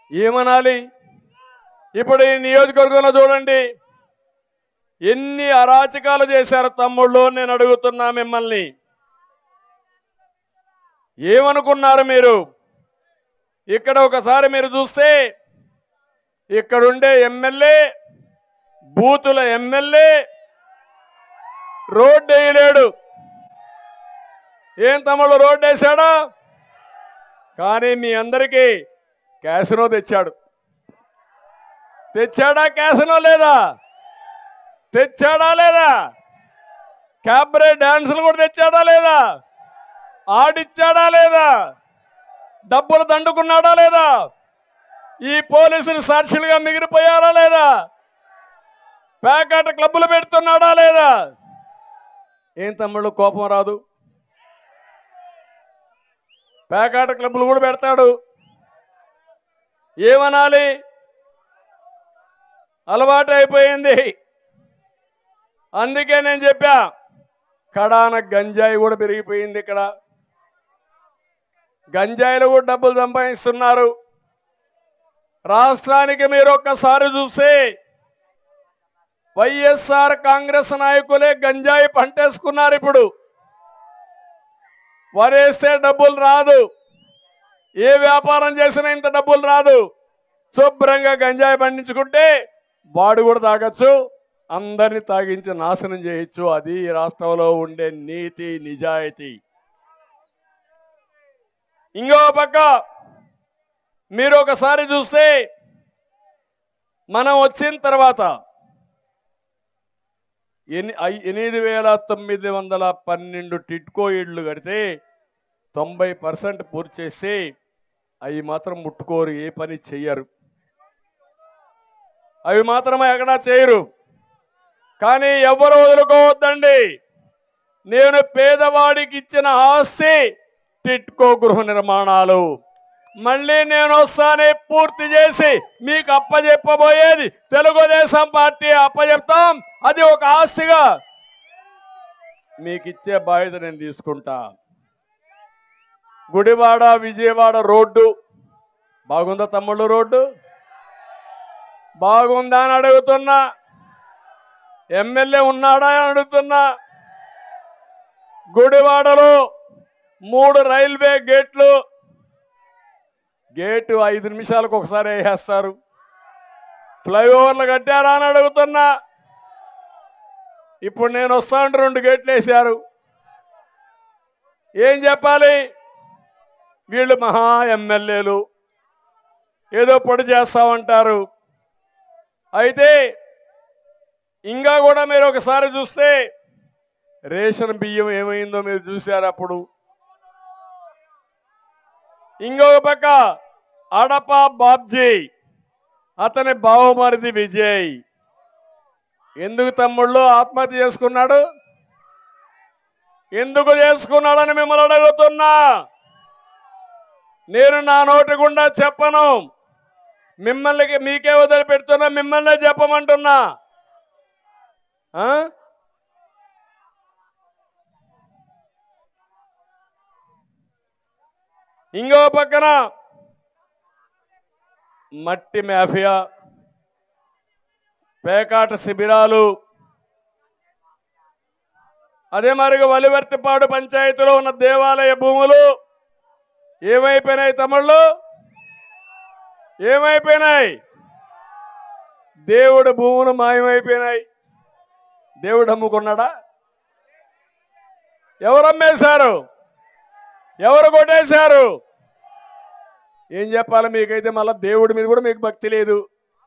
ఏమనాలి ఇప్పుడు ఈ నియోజకవర్గంలో చూడండి ఎన్ని అరాచకాలు చేశారు తమ్ముళ్ళు నేను అడుగుతున్నా మిమ్మల్ని ఏమనుకున్నారు మీరు ఇక్కడ ఒకసారి మీరు చూస్తే ఇక్కడుండే ఎమ్మెల్యే బూతుల ఎమ్మెల్యే రోడ్డు వేయలేడు ఏం తమ్ముడు రోడ్డు వేశాడా కానీ మీ అందరికీ క్యాసినో తెచ్చాడు తెచ్చాడా క్యాసినో లేదా తెచ్చాడా లేదా క్యాబ్రే డాన్సులు కూడా తెచ్చాడా లేదా ఆడిచ్చాడా లేదా డబ్బులు దండుకున్నాడా లేదా ఈ పోలీసులు సాక్షులుగా మిగిలిపోయారా లేదా ప్యాకెట్ క్లబ్బులు పెడుతున్నాడా లేదా ఏం తమ్ముళ్ళు కోపం రాదు ప్యాకెట్ క్లబ్బులు కూడా పెడతాడు ఏమనాలి అలవాటు అయిపోయింది అందుకే నేను చెప్పా కడాన గంజాయి కూడా పెరిగిపోయింది ఇక్కడ గంజాయిలు కూడా డబ్బులు సంపాదిస్తున్నారు రాష్ట్రానికి మీరు ఒక్కసారి చూస్తే వైఎస్ఆర్ కాంగ్రెస్ నాయకులే గంజాయి పంటేసుకున్నారు ఇప్పుడు వరేస్తే డబ్బులు రాదు ఏ వ్యాపారం చేసినా ఇంత డబ్బులు రాదు శుభ్రంగా గంజాయి పండించుకుంటే వాడు కూడా తాగొచ్చు అందరిని తాగించి నాశనం చేయొచ్చు అది ఈ రాష్ట్రంలో ఉండే నీతి నిజాయితీ ఇంకో పక్క మీరు ఒకసారి చూస్తే మనం వచ్చిన తర్వాత ఎని ఐ- ఎనిమిది వేల తొమ్మిది వందల పన్నెండు టిట్కో ఇళ్ళు కడితే తొంభై పర్సెంట్ పూర్తి చేస్తే అవి మాత్రం ముట్టుకోరు ఏ పని చెయ్యరు అవి మాత్రం ఎక్కడా చేయరు కానీ ఎవరు వదులుకోవద్దండి నేను పేదవాడికి ఇచ్చిన ఆస్తి టిట్కో గృహ నిర్మాణాలు మళ్ళీ నేను వస్తానే పూర్తి చేసి మీకు అప్పజెప్పబోయేది తెలుగుదేశం పార్టీ అప్పజెప్తాం అది ఒక ఆస్తిగా మీకు ఇచ్చే బాధ్యత నేను తీసుకుంటా గుడివాడ విజయవాడ రోడ్డు బాగుందా తమ్ముళ్ళు రోడ్డు బాగుందా అని అడుగుతున్నా ఎమ్మెల్యే ఉన్నాడా అని అడుగుతున్నా గుడివాడలో మూడు రైల్వే గేట్లు గేటు ఐదు నిమిషాలకు ఒకసారి వేసేస్తారు ఫ్లైఓవర్లు కట్టారా అని అడుగుతున్నా ఇప్పుడు నేను వస్తానంటే రెండు గేట్లు వేశారు ఏం చెప్పాలి వీళ్ళు మహా ఎమ్మెల్యేలు ఏదో పొడి చేస్తామంటారు అయితే ఇంకా కూడా మీరు ఒకసారి చూస్తే రేషన్ బియ్యం ఏమైందో మీరు చూశారు అప్పుడు ఇంకొక పక్క అడప బాబ్జీ అతని బావమరిది విజయ్ ఎందుకు తమ్ముళ్ళు ఆత్మహత్య చేసుకున్నాడు ఎందుకు చేసుకున్నాడని మిమ్మల్ని అడుగుతున్నా నేను నా నోటి గుండా చెప్పను మిమ్మల్ని మీకే వదిలిపెడుతున్నా మిమ్మల్నే చెప్పమంటున్నా ఆ? ఇంకో పక్కన మట్టి మాఫియా పేకాట శిబిరాలు అదే మరిగా వలివర్తిపాడు పంచాయతీలో ఉన్న దేవాలయ భూములు ఏమైపోయినాయి తమ్ముళ్ళు ఏమైపోయినాయి దేవుడు భూములు మాయమైపోయినాయి దేవుడు అమ్ముకున్నాడా ఎవరు అమ్మేశారు ఎవరు కొట్టేశారు ఏం చెప్పాలి మీకైతే మళ్ళా దేవుడి మీద కూడా మీకు భక్తి లేదు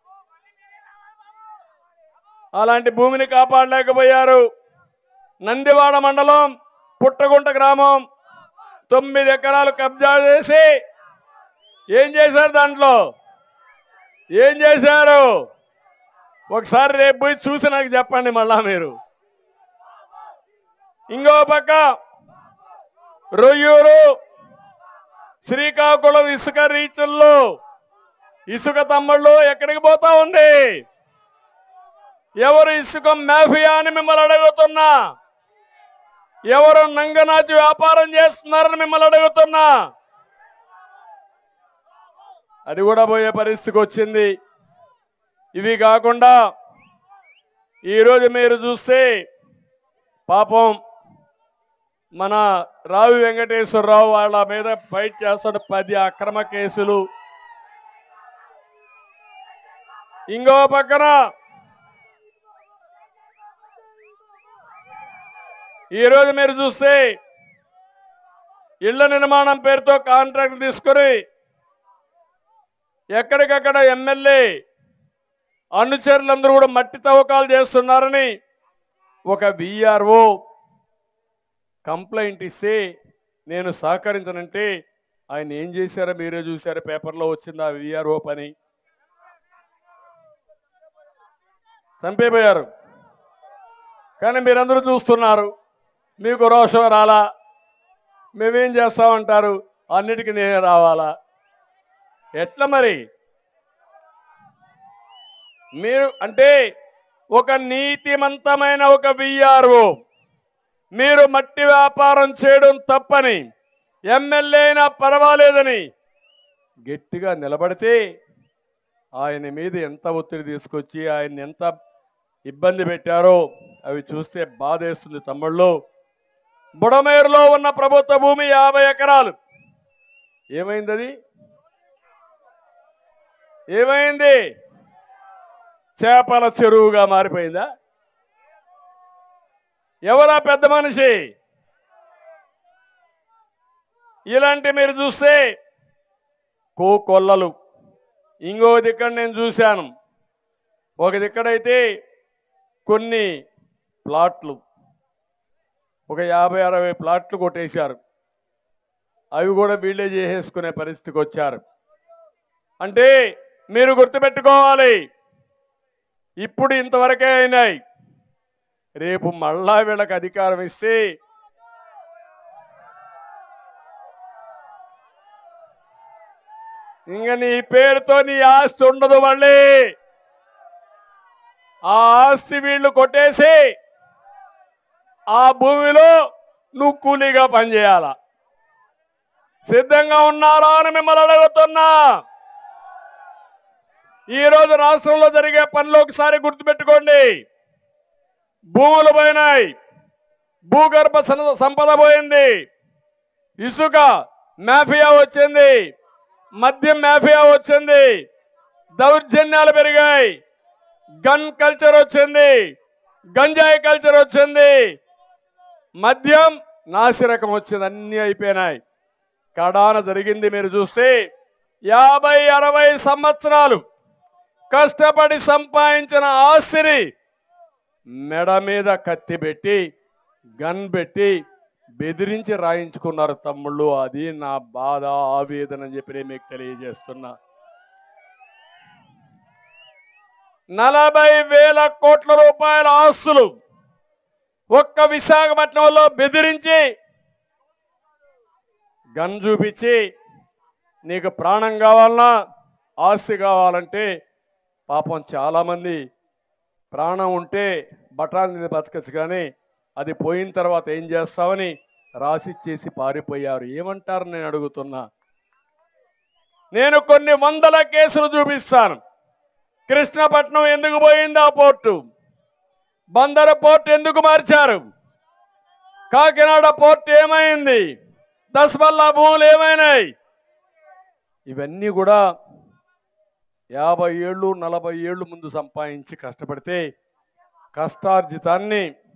అలాంటి భూమిని కాపాడలేకపోయారు నందివాడ మండలం పుట్టగుంట గ్రామం తొమ్మిది ఎకరాలు కబ్జా చేసి ఏం చేశారు దాంట్లో ఏం చేశారు ఒకసారి రేపు పోయి చూసి నాకు చెప్పండి మళ్ళా మీరు ఇంకో పక్క రొయ్యూరు శ్రీకాకుళం ఇసుక రీచుల్లో ఇసుక తమ్ముళ్ళు ఎక్కడికి పోతా ఉంది ఎవరు ఇసుక మాఫియా అని మిమ్మల్ని అడుగుతున్నా ఎవరు నంగనాచి వ్యాపారం చేస్తున్నారని మిమ్మల్ని అడుగుతున్నా అది కూడా పోయే పరిస్థితికి వచ్చింది ఇవి కాకుండా ఈరోజు మీరు చూస్తే పాపం మన రావి వెంకటేశ్వరరావు వాళ్ళ మీద ఫైట్ చేస్తున్న పది అక్రమ కేసులు ఇంకో పక్కన ఈరోజు మీరు చూస్తే ఇళ్ల నిర్మాణం పేరుతో కాంట్రాక్ట్ తీసుకొని ఎక్కడికక్కడ ఎమ్మెల్యే అనుచరులందరూ కూడా మట్టి తవ్వకాలు చేస్తున్నారని ఒక విఆర్ఓ కంప్లైంట్ ఇస్తే నేను సహకరించనంటే ఆయన ఏం చేశారో మీరే చూశారు పేపర్లో వచ్చింది ఆ విఆర్ఓ పని చంపేపోయారు కానీ మీరందరూ చూస్తున్నారు మీకు రోషం రాలా మేమేం చేస్తామంటారు అన్నిటికీ నేనే రావాలా ఎట్లా మరి మీరు అంటే ఒక నీతిమంతమైన ఒక విఆర్ఓ మీరు మట్టి వ్యాపారం చేయడం తప్పని ఎమ్మెల్యే అయినా పర్వాలేదని గట్టిగా నిలబడితే ఆయన మీద ఎంత ఒత్తిడి తీసుకొచ్చి ఆయన ఎంత ఇబ్బంది పెట్టారో అవి చూస్తే బాధేస్తుంది తమ్ముళ్ళు బుడమేరులో ఉన్న ప్రభుత్వ భూమి యాభై ఎకరాలు ఏమైంది అది ఏమైంది చేపల చెరువుగా మారిపోయిందా ఎవరా పెద్ద మనిషి ఇలాంటి మీరు చూస్తే కోకొల్లలు ఇంకో దిక్కడ నేను చూశాను ఒక దిక్కడైతే కొన్ని ప్లాట్లు ఒక యాభై అరవై ప్లాట్లు కొట్టేశారు అవి కూడా వీళ్ళే చేసేసుకునే పరిస్థితికి వచ్చారు అంటే మీరు గుర్తుపెట్టుకోవాలి ఇప్పుడు ఇంతవరకే అయినాయి రేపు మళ్ళా వీళ్ళకి అధికారం ఇస్తే ఇంక నీ పేరుతో నీ ఆస్తి ఉండదు మళ్ళీ ఆ ఆస్తి వీళ్ళు కొట్టేసి ఆ భూమిలో నువ్వు కూలీగా పనిచేయాల సిద్ధంగా ఉన్నారా అని మిమ్మల్ని అడుగుతున్నా ఈ రోజు రాష్ట్రంలో జరిగే పనులు ఒకసారి గుర్తుపెట్టుకోండి భూములు పోయినాయి భూగర్భ సన- సంపద పోయింది ఇసుక మాఫియా వచ్చింది మద్యం మాఫియా వచ్చింది దౌర్జన్యాలు పెరిగాయి గన్ కల్చర్ వచ్చింది గంజాయి కల్చర్ వచ్చింది మద్యం నాసిరకం వచ్చింది అన్నీ అయిపోయినాయి కడాన జరిగింది మీరు చూస్తే యాభై అరవై సంవత్సరాలు కష్టపడి సంపాదించిన ఆస్తిని మెడ మీద కత్తి పెట్టి గన్ పెట్టి బెదిరించి రాయించుకున్నారు తమ్ముళ్ళు అది నా బాధ ఆవేదన అని చెప్పి నేను మీకు తెలియజేస్తున్నా నలభై వేల కోట్ల రూపాయల ఆస్తులు ఒక్క విశాఖపట్నంలో బెదిరించి గన్ చూపించి నీకు ప్రాణం కావాలన్నా ఆస్తి కావాలంటే పాపం చాలామంది ప్రాణం ఉంటే బఠాన్ మీద బతకచ్చు కానీ అది పోయిన తర్వాత ఏం చేస్తామని రాసిచ్చేసి పారిపోయారు ఏమంటారు నేను అడుగుతున్నా నేను కొన్ని వందల కేసులు చూపిస్తాను కృష్ణపట్నం ఎందుకు పోయింది ఆ పోర్టు బందర పోర్టు ఎందుకు మార్చారు కాకినాడ పోర్టు ఏమైంది దస్బల్లా భూములు ఏమైనాయి ఇవన్నీ కూడా యాభై ఏళ్ళు నలభై ఏళ్ళు ముందు సంపాదించి కష్టపడితే కష్టార్జితాన్ని